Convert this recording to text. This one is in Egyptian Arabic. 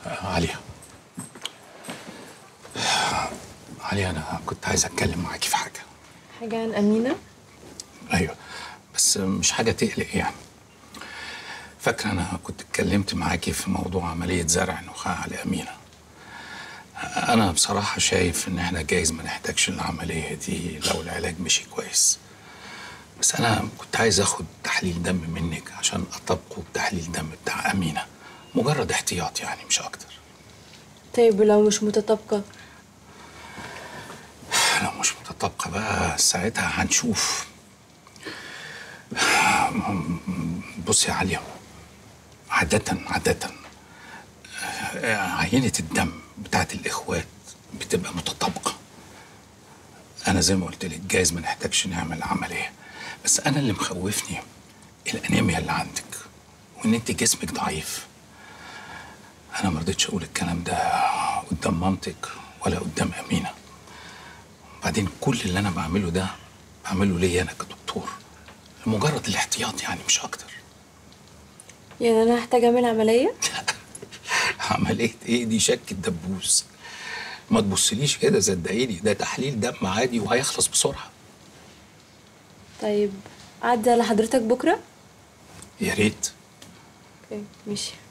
عليا عليا انا كنت عايز اتكلم معاكي في حاجه حاجة عن أمينة ايوه بس مش حاجه تقلق يعني فاكره انا كنت اتكلمت معاكي في موضوع عمليه زرع نخاع لامينه انا بصراحه شايف ان احنا جايز ما نحتاجش العمليه دي لو العلاج مشي كويس بس انا كنت عايز اخد تحليل دم منك عشان اطبقه بتحليل دم بتاع امينه مجرد احتياط يعني مش اكتر طيب ولو مش متطابقة لو مش متطابقة بقى ساعتها هنشوف بصي يا عليا عادة عادة آه، عينة الدم بتاعت الإخوات بتبقى متطابقة أنا زي ما قلت لك جايز ما نحتاجش نعمل عملية بس أنا اللي مخوفني الأنيميا اللي عندك وإن أنت جسمك ضعيف أنا ما رضيتش أقول الكلام ده قدام مامتك ولا قدام أمينة بعدين كل اللي انا بعمله ده بعمله ليا انا كدكتور لمجرد الاحتياط يعني مش اكتر يعني أنا هحتاج أعمل عملية عمليه ايه دي شك الدبوس ما تبصليش كده صدقيني ده تحليل دم عادي وهيخلص بسرعه طيب أعدي على حضرتك بكرة يا ريت اوكي ماشي